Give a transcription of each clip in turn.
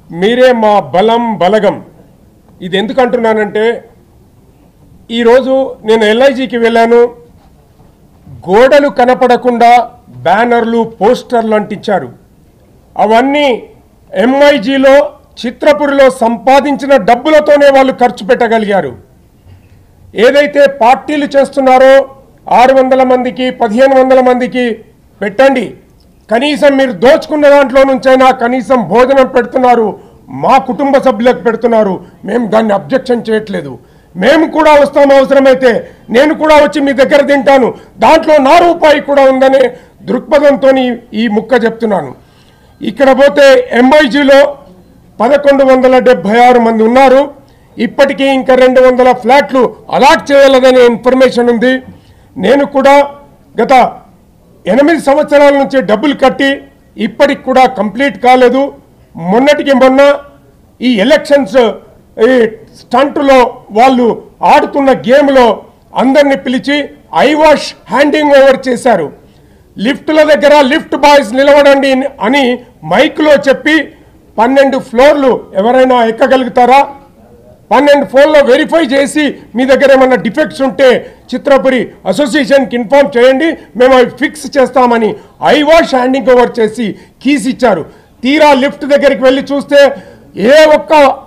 మీరే మా బలం బలగం ఇది ఎందుకు అంటున్నానంటే ఈరోజు నేను ఎల్ఐజికి వెళ్ళాను గోడలు కనపడకుండా బ్యానర్లు పోస్టర్లు అంటించారు అవన్నీ ఎంఐజీలో చిత్రపురిలో సంపాదించిన డబ్బులతోనే వాళ్ళు ఖర్చు పెట్టగలిగారు ఏదైతే పార్టీలు చేస్తున్నారో ఆరు వందల మందికి పదిహేను వందల మందికి పెట్టండి కనీసం మీరు దోచుకున్న దాంట్లో నుంచైనా కనీసం భోజనం పెడుతున్నారు మా కుటుంబ సభ్యులకు పెడుతున్నారు మేము దాన్ని అబ్జెక్షన్ చేయట్లేదు మేము కూడా వస్తాం అవసరమైతే నేను కూడా వచ్చి మీ దగ్గర తింటాను దాంట్లో నా రూపాయి కూడా ఉందనే దృక్పథంతో ఈ ముక్క చెప్తున్నాను ఇక్కడ పోతే ఎంఐజీలో పదకొండు వందల డెబ్బై ఆరు మంది ఉన్నారు ఇప్పటికీ ఇంకా రెండు వందల ఫ్లాట్లు అలాట్ చేయాలనే ఇన్ఫర్మేషన్ ఉంది నేను కూడా గత ఎనిమిది సంవత్సరాల నుంచి డబ్బులు కట్టి ఇప్పటికి కూడా కంప్లీట్ కాలేదు మొన్నటికి మొన్న ఈ ఎలక్షన్స్ ఈ స్టంట్లో వాళ్ళు ఆడుతున్న గేమ్లో అందరిని పిలిచి ఐవాష్ హ్యాండింగ్ ఓవర్ చేశారు లిఫ్టుల దగ్గర లిఫ్ట్ బాయ్స్ నిలవడండి అని మైక్లో చెప్పి పన్నెండు ఫ్లోర్లు ఎవరైనా ఎక్కగలుగుతారా పన్నెండు ఫోన్లో వెరిఫై చేసి మీ దగ్గర ఏమన్నా డిఫెక్ట్స్ ఉంటే చిత్రపురి అసోసియేషన్కి ఇన్ఫార్మ్ చేయండి మేము అవి ఫిక్స్ చేస్తామని ఐ వాష్ హ్యాండింగ్ ఓవర్ చేసి కీస్ ఇచ్చారు తీరా లిఫ్ట్ దగ్గరికి వెళ్ళి చూస్తే ఏ ఒక్క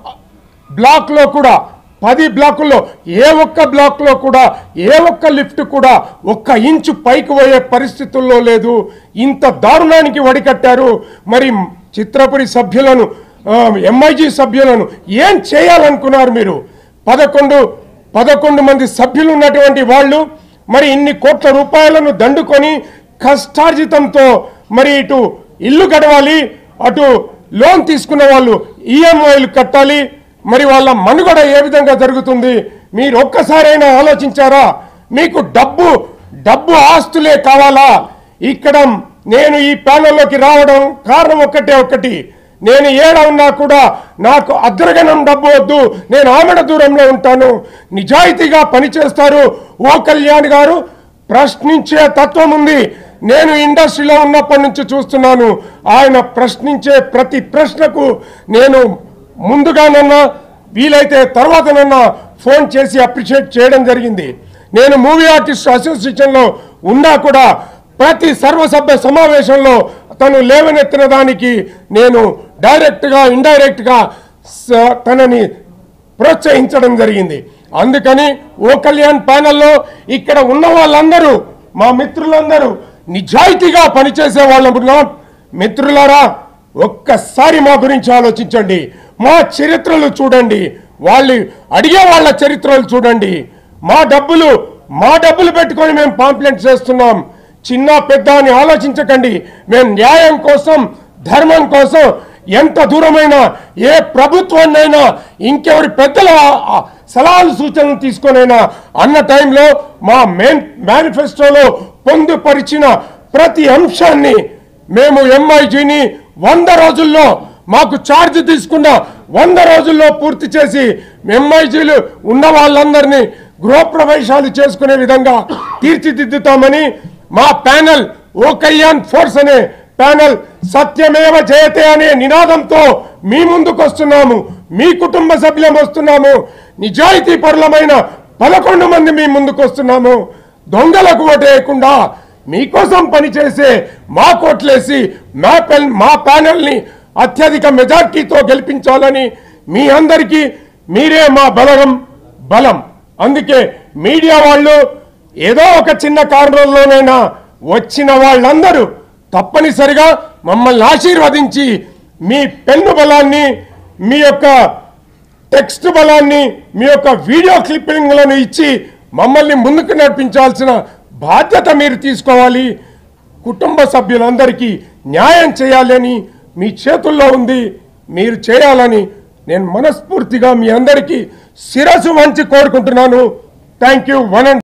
బ్లాక్లో కూడా పది బ్లాకుల్లో ఏ ఒక్క బ్లాక్లో కూడా ఏ ఒక్క లిఫ్ట్ కూడా ఒక్క ఇంచు పైకి పోయే పరిస్థితుల్లో లేదు ఇంత దారుణానికి వడికట్టారు మరి చిత్రపురి సభ్యులను ఎంఐజీ సభ్యులను ఏం చేయాలనుకున్నారు మీరు పదకొండు పదకొండు మంది సభ్యులు ఉన్నటువంటి వాళ్ళు మరి ఇన్ని కోట్ల రూపాయలను దండుకొని కష్టార్జితంతో మరి ఇటు ఇల్లు గడవాలి అటు లోన్ తీసుకున్న వాళ్ళు ఈఎంఐలు కట్టాలి మరి వాళ్ళ మనుగడ ఏ విధంగా జరుగుతుంది మీరు ఒక్కసారైనా ఆలోచించారా మీకు డబ్బు డబ్బు ఆస్తులే కావాలా ఇక్కడ నేను ఈ ప్యానెల్లోకి రావడం కారణం ఒక్కటే ఒక్కటి నేను ఏడ ఉన్నా కూడా నాకు అద్రగనం డబ్బు వద్దు నేను ఆమెడ దూరంలో ఉంటాను నిజాయితీగా పనిచేస్తారు ఓ కళ్యాణ్ గారు ప్రశ్నించే తత్వం ఉంది నేను ఇండస్ట్రీలో ఉన్నప్పటి నుంచి చూస్తున్నాను ఆయన ప్రశ్నించే ప్రతి ప్రశ్నకు నేను ముందుగానన్నా వీలైతే తర్వాతనన్నా ఫోన్ చేసి అప్రిషియేట్ చేయడం జరిగింది నేను మూవీ ఆర్టిస్ట్ అసోసియేషన్లో ఉన్నా కూడా ప్రతి సర్వసభ్య సమావేశంలో తను లేవనెత్తిన దానికి నేను డైరెక్ట్గా ఇండైరెక్ట్గా స- తనని ప్రోత్సహించడం జరిగింది అందుకని ఓ కళ్యాణ్ ప్యానెల్లో ఇక్కడ ఉన్న వాళ్ళందరూ మా మిత్రులందరూ నిజాయితీగా పనిచేసే వాళ్ళం మిత్రులారా ఒక్కసారి మా గురించి ఆలోచించండి మా చరిత్రలు చూడండి వాళ్ళు అడిగే వాళ్ళ చరిత్రలు చూడండి మా డబ్బులు మా డబ్బులు పెట్టుకొని మేము పాంప్లెంట్ చేస్తున్నాం చిన్న పెద్ద అని ఆలోచించకండి మేము న్యాయం కోసం ధర్మం కోసం ఎంత దూరమైనా ఏ ప్రభుత్వాన్నైనా ఇంకెవరి పెద్దల ఆ సలహాలు సూచనలు తీసుకొనైనా అన్న టైంలో మా మెయిన్ మేనిఫెస్టోలో పొందుపరిచిన ప్రతి అంశాన్ని మేము ఎంఐజీని వంద రోజుల్లో మాకు ఛార్జ్ తీసుకున్న వంద రోజుల్లో పూర్తి చేసి ఎంఐజీలు ఉన్న వాళ్ళందరినీ గృహప్రవేశాలు చేసుకునే విధంగా తీర్చిదిద్దుతామని మా ప్యానెల్ ఓ కళ్యాణ్ ఫోర్స్ అనే ప్యానెల్ సత్యమేవ జయతే అనే నినాదంతో మీ ముందుకు వస్తున్నాము మీ కుటుంబ సభ్యులం వస్తున్నాము నిజాయితీ పరులమైన పదకొండు మంది మీ ముందుకు వస్తున్నాము దొంగలకు ఓటేయకుండా మీకోసం పనిచేసే మా కోట్లేసి మా పెన్ మా ప్యానెల్ని అత్యధిక మెజార్టీతో గెలిపించాలని మీ అందరికీ మీరే మా బలగం బలం అందుకే మీడియా వాళ్ళు ఏదో ఒక చిన్న కారణంలోనైనా వచ్చిన వాళ్ళందరూ తప్పనిసరిగా మమ్మల్ని ఆశీర్వదించి మీ పెన్ను బలాన్ని మీ యొక్క టెక్స్ట్ బలాన్ని మీ యొక్క వీడియో క్లిప్పింగ్లను ఇచ్చి మమ్మల్ని ముందుకు నడిపించాల్సిన బాధ్యత మీరు తీసుకోవాలి కుటుంబ సభ్యులందరికీ న్యాయం చేయాలని మీ చేతుల్లో ఉంది మీరు చేయాలని నేను మనస్ఫూర్తిగా మీ అందరికీ శిరసు వంచి కోరుకుంటున్నాను థ్యాంక్ యూ వన్ అండ్